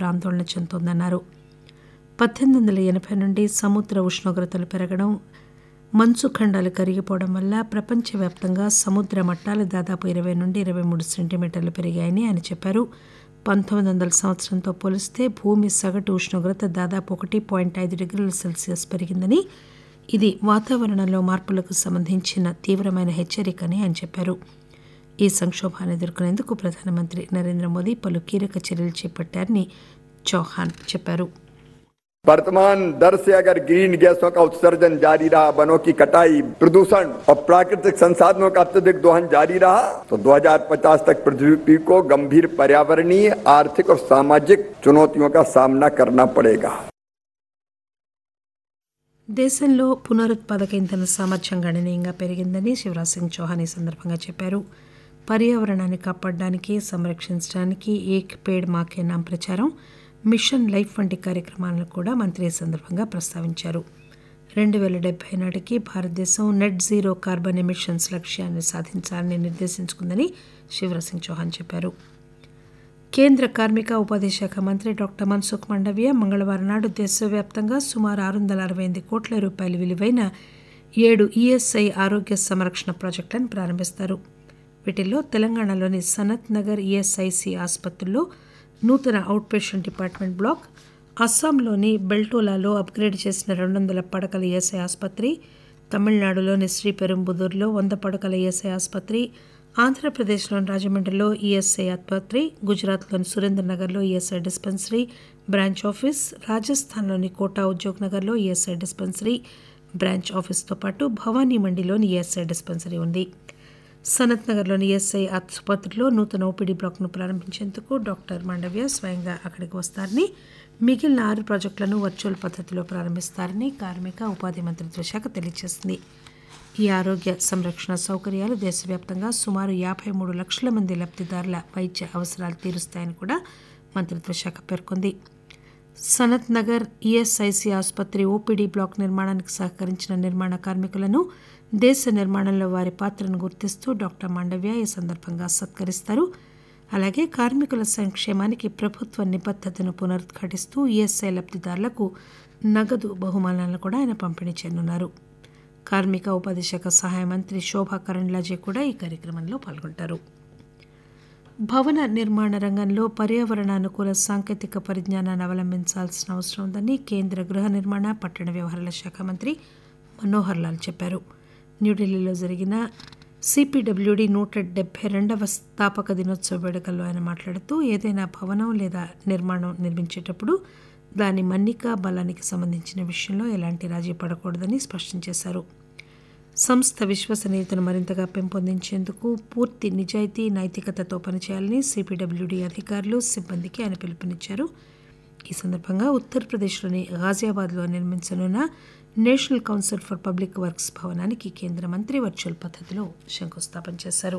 ఆందోళన చెందుతోందన్నారు పద్దెనిమిది వందల ఎనభై నుండి సముద్ర ఉష్ణోగ్రతలు పెరగడం మంచు ఖండాలు కరిగిపోవడం వల్ల ప్రపంచవ్యాప్తంగా సముద్ర మట్టాలు దాదాపు ఇరవై నుండి ఇరవై మూడు సెంటీమీటర్లు పెరిగాయని ఆయన చెప్పారు పంతొమ్మిది వందల సంవత్సరంతో పోలిస్తే భూమి సగటు ఉష్ణోగ్రత దాదాపు ఒకటి పాయింట్ ఐదు డిగ్రీల సెల్సియస్ పెరిగిందని ఇది వాతావరణంలో మార్పులకు సంబంధించిన తీవ్రమైన హెచ్చరికని ఆయన చెప్పారు ఈ సంక్షోభాన్ని ఎదుర్కొనేందుకు ప్రధానమంత్రి నరేంద్ర మోదీ పలు కీలక చర్యలు చేపట్టారని చౌహాన్ చెప్పారు वर्तमान दर से अगर ग्रीन गैसों का उत्सर्जन जारी रहा वनों की कटाई प्रदूषण और प्राकृतिक संसाधनों का अत्यधिक दोहन जारी रहा तो 2050 तक पृथ्वी को गंभीर पर्यावरणीय आर्थिक और सामाजिक चुनौतियों का सामना करना पड़ेगा దేశంలో పునరుత్పాదక ఇంధన సామర్థ్యం గణనీయంగా పెరిగిందని శివరాజ్ సింగ్ చౌహాన్ ఈ సందర్భంగా చెప్పారు పర్యావరణాన్ని కాపాడడానికి సంరక్షించడానికి ఏక్ పేడ్ మాకే నామ్ ప్రచారం మిషన్ లైఫ్ వంటి కార్యక్రమాలను కూడా మంత్రి ఈ సందర్భంగా ప్రస్తావించారు రెండు వేల డెబ్బై నాటికి భారతదేశం నెట్ జీరో కార్బన్ ఎమిషన్స్ లక్ష్యాన్ని సాధించాలని నిర్దేశించుకుందని శివరాజ్ సింగ్ చౌహాన్ చెప్పారు కేంద్ర కార్మిక ఉపాధి శాఖ మంత్రి డాక్టర్ మన్సుఖ్ మండవ్య మంగళవారం నాడు దేశవ్యాప్తంగా సుమారు ఆరు వందల అరవై ఎనిమిది కోట్ల రూపాయల విలువైన ఏడు ఈఎస్ఐ ఆరోగ్య సంరక్షణ ప్రాజెక్టులను ప్రారంభిస్తారు వీటిల్లో తెలంగాణలోని సనత్ నగర్ ఈఎస్ఐసి ఆసుపత్రుల్లో నూతన అవుట్ పేషెంట్ డిపార్ట్మెంట్ బ్లాక్ అస్సాంలోని బెల్టోలాలో అప్గ్రేడ్ చేసిన రెండు వందల పడకల ఈఎస్ఐ ఆసుపత్రి తమిళనాడులోని శ్రీపెరుంబుదూర్లో వంద పడకల ఈఎస్ఐ ఆసుపత్రి ఆంధ్రప్రదేశ్లోని రాజమండ్రిలో ఈఎస్ఐ ఆసుపత్రి గుజరాత్లోని సురేంద్రనగర్లో ఈఎస్ఐ డిస్పెన్సరీ బ్రాంచ్ ఆఫీస్ రాజస్థాన్లోని కోటా ఉద్యోగ్ నగర్లో ఈఎస్ఐ డిస్పెన్సరీ బ్రాంచ్ ఆఫీస్తో పాటు భవానీ మండిలోని ఈఎస్ఐ డిస్పెన్సరీ ఉంది సనత్ నగర్లోని ఈఎస్ఐ ఆసుపత్రిలో నూతన ఓపీడీ బ్లాక్ను ప్రారంభించేందుకు డాక్టర్ మాండవ్య స్వయంగా అక్కడికి వస్తారని మిగిలిన ఆరు ప్రాజెక్టులను వర్చువల్ పద్ధతిలో ప్రారంభిస్తారని కార్మిక ఉపాధి మంత్రిత్వ శాఖ తెలియజేసింది ఈ ఆరోగ్య సంరక్షణ సౌకర్యాలు దేశవ్యాప్తంగా సుమారు యాభై మూడు లక్షల మంది లబ్ధిదారుల వైద్య అవసరాలు తీరుస్తాయని కూడా మంత్రిత్వ శాఖ పేర్కొంది సనత్ నగర్ ఈఎస్ఐసి ఆసుపత్రి ఓపీడీ బ్లాక్ నిర్మాణానికి సహకరించిన నిర్మాణ కార్మికులను దేశ నిర్మాణంలో వారి పాత్రను గుర్తిస్తూ డాక్టర్ మాండవ్య ఈ సందర్భంగా సత్కరిస్తారు అలాగే కార్మికుల సంక్షేమానికి ప్రభుత్వ నిబద్ధతను పునరుద్ఘాటిస్తూ ఈఎస్ఐ లబ్ధిదారులకు నగదు బహుమానాలను కూడా ఆయన పంపిణీ చేయనున్నారు కార్మిక ఉపాధి శాఖ సహాయ మంత్రి శోభా కరండ్లాజే కూడా ఈ కార్యక్రమంలో పాల్గొంటారు భవన నిర్మాణ రంగంలో పర్యావరణానుకూల సాంకేతిక పరిజ్ఞానాన్ని అవలంబించాల్సిన అవసరం ఉందని కేంద్ర గృహ నిర్మాణ పట్టణ వ్యవహారాల శాఖ మంత్రి మనోహర్ లాల్ చెప్పారు న్యూఢిల్లీలో జరిగిన సిపిడబ్ల్యూడి నూట డెబ్బై రెండవ స్థాపక దినోత్సవ వేడుకల్లో ఆయన మాట్లాడుతూ ఏదైనా భవనం లేదా నిర్మాణం నిర్మించేటప్పుడు దాని మన్నిక బలానికి సంబంధించిన విషయంలో ఎలాంటి రాజీ పడకూడదని స్పష్టం చేశారు సంస్థ విశ్వసనీయతను మరింతగా పెంపొందించేందుకు పూర్తి నిజాయితీ నైతికతతో పనిచేయాలని సిపిడబ్ల్యూడి అధికారులు సిబ్బందికి ఆయన పిలుపునిచ్చారు ఈ సందర్భంగా ఉత్తరప్రదేశ్లోని ఘాజియాబాద్లో నిర్మించనున్న national council for public works భవనానికి కేంద్ర మంత్రి వర్చువల్ పద్ధతిలో శంకుస్థాపన చేశారు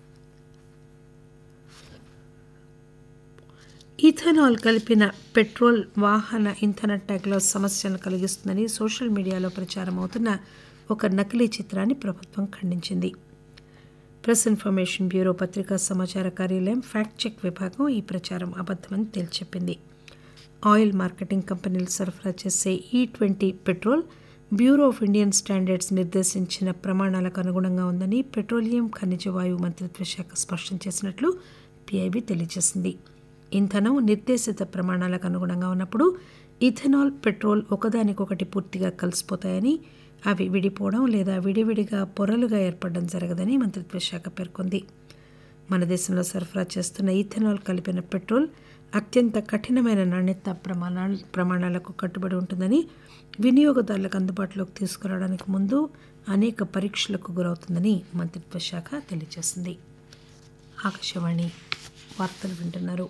ఇథనాల్ కలిపిన పెట్రోల్ వాహన ఇంధన ట్యాగ్లో సమస్యను కలిగిస్తుందని సోషల్ మీడియాలో ప్రచారం అవుతున్న ఒక నకిలీ చిత్రాన్ని ప్రభుత్వం ఖండించింది ప్రెస్ ఇన్ఫర్మేషన్ బ్యూరో పత్రికా సమాచార కార్యాలయం ఫ్యాక్ట్ చెక్ విభాగం ఈ ప్రచారం అబద్దమని తేల్చెప్పింది ఆయిల్ మార్కెటింగ్ కంపెనీలు సరఫరా చేసే E twenty petrol bureau of Indian standards నిర్దేశించిన ప్రమాణాలకు అనుగుణంగా ఉందని పెట్రోలియం ఖనిజ వాయువు మంత్రిత్వ శాఖ స్పష్టం చేసినట్లు పిఐబి తెలియజేసింది ఇంధనం నిర్దేశిత ప్రమాణాలకు అనుగుణంగా ఉన్నప్పుడు ఇథెనాల్ పెట్రోల్ ఒకదానికొకటి పూర్తిగా కలిసిపోతాయని అవి విడిపోవడం లేదా విడివిడిగా పొరలుగా ఏర్పడడం జరగదని మంత్రిత్వ శాఖ పేర్కొంది మన దేశంలో సరఫరా చేస్తున్న ఈథెనాల్ కలిపిన పెట్రోల్ అత్యంత కఠినమైన నాణ్యత ప్రమాణాల ప్రమాణాలకు కట్టుబడి ఉంటుందని వినియోగదారులకు అందుబాటులోకి తీసుకురావడానికి ముందు అనేక పరీక్షలకు గురవుతుందని మంత్రిత్వ శాఖ తెలియజేసింది ఆకాశవాణి వార్తలు వింటున్నారు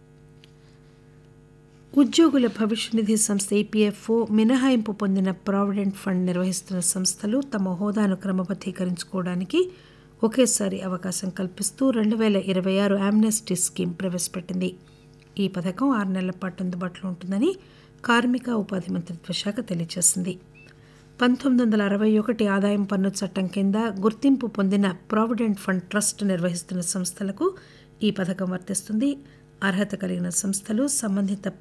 ఉద్యోగుల భవిష్య నిధి సంస్థ ఈపీఎఫ్ఓ మినహాయింపు పొందిన ప్రావిడెంట్ ఫండ్ నిర్వహిస్తున్న సంస్థలు తమ హోదాను క్రమబద్ధీకరించుకోవడానికి ఒకేసారి అవకాశం కల్పిస్తూ రెండు వేల ఇరవై ఆరు ఆమ్నెస్టీ స్కీమ్ ప్రవేశపెట్టింది ఈ పథకం ఆరు నెలల పాటు అందుబాటులో ఉంటుందని కార్మిక ఉపాధి మంత్రిత్వ శాఖ తెలియజేసింది పంతొమ్మిది వందల అరవై ఒకటి ఆదాయం పన్ను చట్టం కింద గుర్తింపు పొందిన ప్రావిడెంట్ ఫండ్ ట్రస్ట్ నిర్వహిస్తున్న సంస్థలకు ఈ పథకం వర్తిస్తుంది అర్హత కలిగిన సంస్థలు సంబంధిత